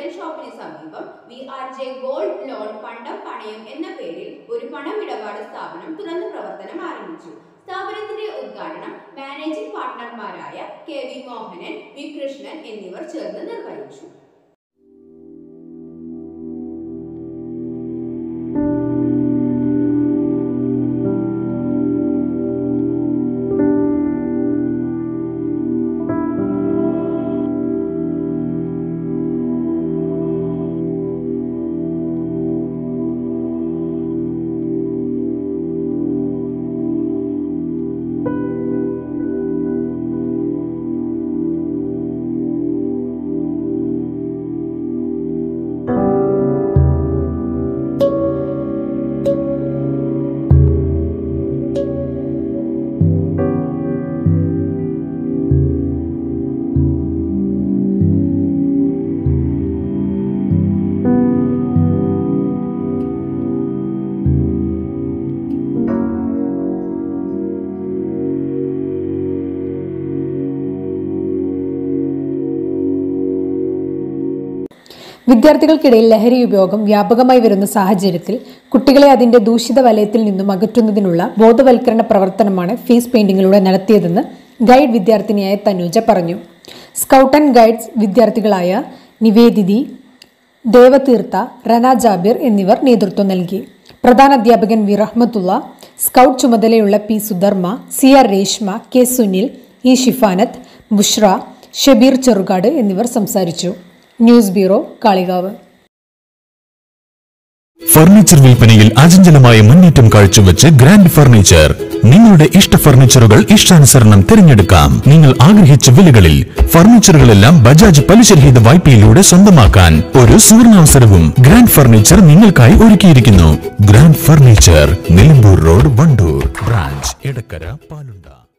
medical ഷോപ്പിന് സമീപം V R J gold loan പണ്ടം പണയം എന്ന പേരിൽ ഒരു പണമിടപാട് സ്ഥാപനം തുറന്ന് പ്രവർത്തനം ആരംഭിച്ചു സ്ഥാപനത്തിന്റെ ഉദ്ഘാടനം മാനേജിംഗ് പാർട്ട്ണർമാരായ K V Mohanan V Krishnan എന്നിവർ ചേർന്ന് നിർവഹിച്ചു വിദ്യാർത്ഥികൾക്കിടയിൽ ലഹരി ഉപയോഗം വ്യാപകമായി വരുന്ന സാഹചര്യത്തിൽ കുട്ടികളെ അതിന്റെ ദൂഷിത വലയത്തിൽ നിന്നും അകറ്റുന്നതിനുള്ള ബോധവൽക്കരണ പ്രവർത്തനമാണ് ഫേസ് പെയിന്റിങ്ങിലൂടെ നടത്തിയതെന്ന് ഗൈഡ് വിദ്യാർത്ഥിനിയായ തനൂജ പറഞ്ഞു സ്കൗട്ട് ആൻഡ് ഗൈഡ്സ് വിദ്യാർത്ഥികളായ നിവേദിതി ദേവതീർത്ഥ റന ജാബിർ എന്നിവർ നേതൃത്വം നൽകി പ്രധാന അധ്യാപകൻ വി റഹ്മത്തുള്ള സ്കൗട്ട് ചുമതലയുള്ള P Sudharma C R Reshma K Sunil E Shifanath Bushra Shabeer Cherukad എന്നിവർ സംസാരിച്ചു ന്യൂസ് ബ്യൂറോ കാളികാവ് ഫർണിച്ചർ വിൽപ്പനയിൽ അചഞ്ചലമായ മുന്നേറ്റം കാഴ്ചവെച്ച് ഗ്രാൻഡ് ഫർണിച്ചർ നിങ്ങളുടെ ഇഷ്ട ഫർണിച്ചറുകൾ ഇഷ്ടാനുസരണം തിരഞ്ഞെടുക്കാം നിങ്ങൾ ആഗ്രഹിച്ച വിലകളിൽ ഫർണിച്ചറുകളെല്ലാം ബജാജ് പലിശരഹിത വായ്പയിലൂടെ സ്വന്തമാക്കാൻ ഒരു സുവർണാവസരവും ഗ്രാൻഡ് ഫർണിച്ചർ നിങ്ങൾക്കായി ഒരുക്കിയിരിക്കുന്നു grand furniture Nilambur road Wandoor branch Edakkara പാലുണ്ട